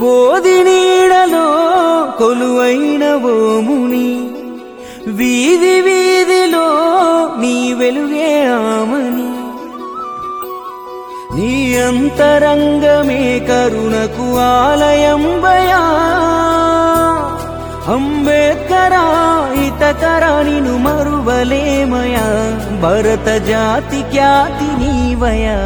బోధి నీడలో కొలువైన ఓముని వీధి వీధిలో నీ వెలుగే ఆమని నీ అంతరంగమే కరుణకు ఆలయంబయా అంబేద్కరా ఇతకరా నిను మరువలేమయా భరత జాతి ఖ్యాతి నీవయా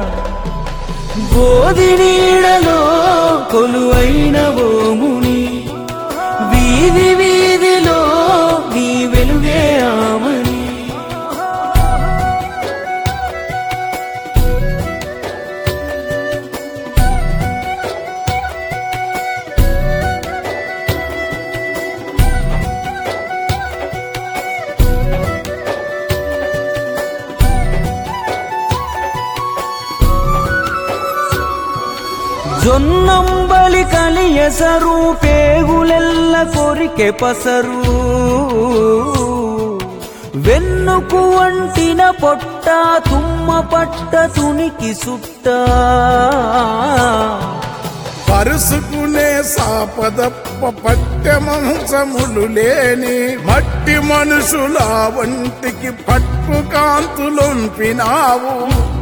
బోధి నీడలో కొలువైన ఓముని వీధి వీధిలో నీ వెలుగే ఆమని జొన్నంబలి కలియసరు పేగులెల్ల కొరికె పసరు వెన్నుకు వంటిన పొట్ట తుమ్మ పట్ట తునికి సుట్ట పరుసుకునే సాపదప్ప పట్టె మంచములు లేని మట్టి మనుషుల వంటికి పట్టు కాంతులొంపినావు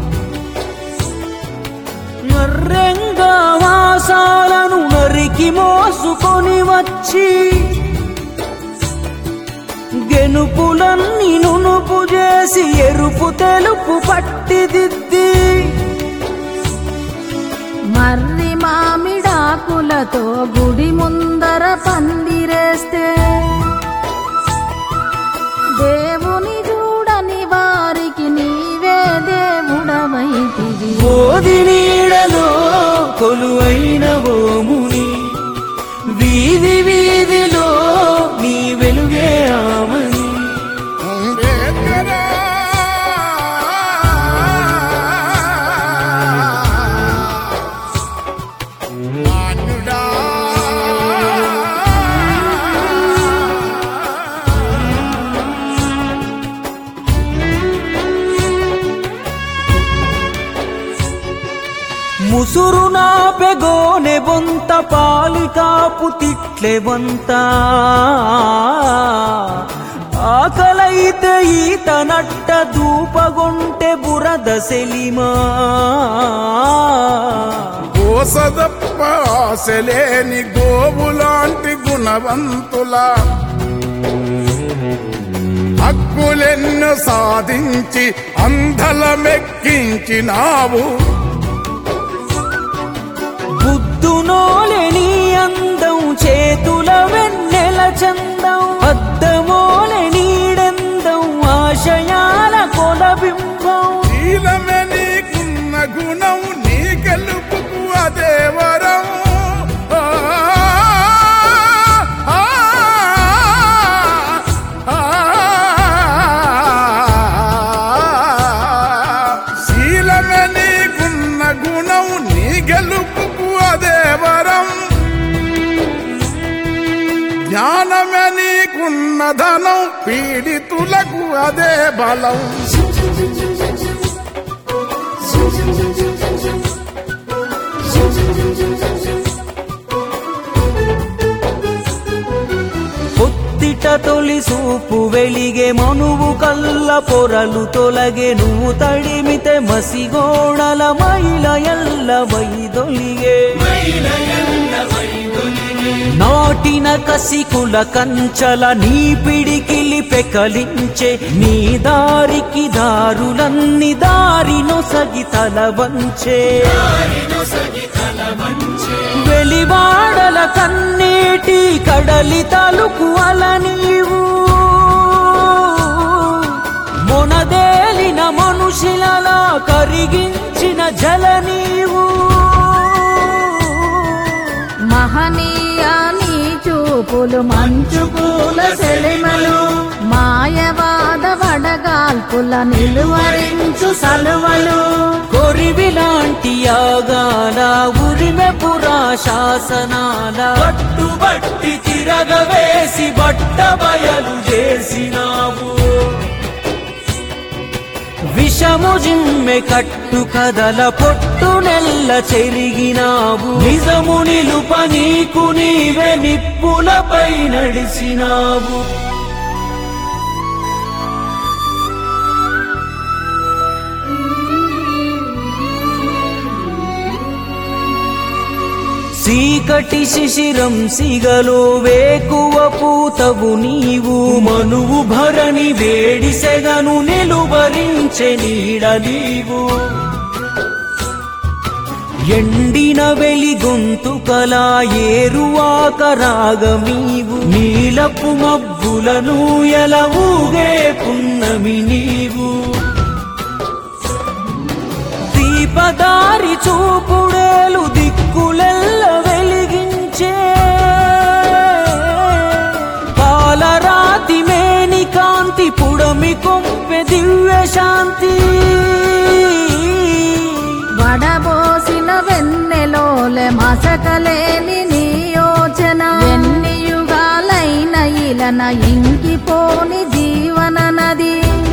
నర్రెంగా వాసాలను నరికి మోసుకొని వచ్చి గెనుపులన్నీ నునుపు చేసి ఎరుపు తెలుపు పట్టిదిద్ది మర్రి మామిడాకులతో గుడి ముందర పందిరేస్తే దేవుని చూడని వారికి నీవే దేవుడవైతివి బోధి నీడలో కొలువైన ఓముని వీధి వీధిలో నీ వెలుగే ఆమని అంబేద్కరా మాన్యుడా ముసురు నాపెగోనె బొంత పాలికాపు తిట్లె బొంత ఆకలైతే ఈత నట్ట దూపగొంటె బురద సెలిమా గోసదప్ప ఆశలేని గోవులాంటి గుణవంతుల హక్కులెన్ను సాధించి అంధలమెక్కించినావు బుద్ధునోలెని అందం చేతుల వెన్నెల చందం అద్దమోలె నీడెందం ఆశయాల కొలబింబం శీలమే నీకున్న గుణం నీ గెలుపుకు అదే వరం ఆ, ఆ, ఆ, శీలమే నీకున్న గుణం నీ గెలుపుకు అదే వరం జ్ఞానమే నీకున్న ధనం పీడితులకు అదే బలం పొత్తిట తొలి సూపు వెలిగే మనువు కల్ల పొరలు తొలగే నువ్వు తడిమితే మసిగోడల మైల ఎల్ల వైదొలిగే నాటిన కసికుల కంచల నీ పిడికిలి పెకలించే నీ దారికి దారులన్ని దారి నొసగి తల వంచే వెలివాడల కన్నీటి కడలి తలుకు అల నీవు మొనదేలిన మనుషులలా కరిగించిన జల నీవు మహనీయ నీ చూపులు మంచు పూల సెలిమలు మాయవాద వడగాల్పుల నిలువరించు సలువలు కొరివిలాంటి యాగాల ఉరిమె పురా శాసనాల పట్టుబట్టి తిరగవేసి బట్ట బయలు చేసినావు విష విషము జిమ్మె కట్టు కదల పొట్టు నెల్ల చెరిగినావు నిజము నిలుప నీకు నీవే నిప్పులపై నడిచినావు చీకటి శిశిరం సిగలో వేకువ పూతవు నీవు మనువు భరణి వేడి సెగను నిలువరించె నీడ నీవు ఎండిన వెలి గొంతుకలా ఏరువాక రాగమీవు నీలపు మబ్బులను ఎలా ఊగే పున్నమి నీవు దీపదారి చూపుడేలు దిక్కులెల్ల వెలిగించే పాలరాతి మేని కాంతి పుడమి కొంపె దివ్య శాంతి వడబోసిన వెన్నెలోలే మసకలేని నీ యోచన ఎన్ని యుగాలైన ఇలన ఇంకిపోని జీవన నది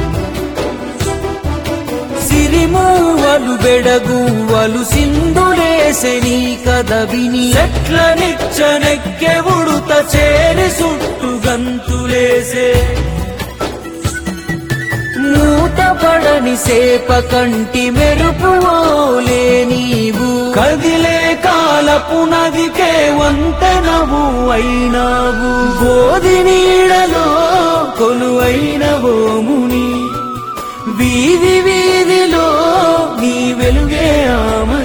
సిరిమూవలు బెడగువలు సింధులేసె నీ కథ విని చెట్ల నిచ్చనెక్కె ఉడుత చేరి సుట్టు గంతులేసే మూతపడని సేప కంటి మెరుపు ఓలే నీవు కదిలే కాలపు నదికే వంతెనవు అయినావు బోధి నీడలో కొలువైన ఓముని వీధి వీధిలో నీ వెలుగే ఆమని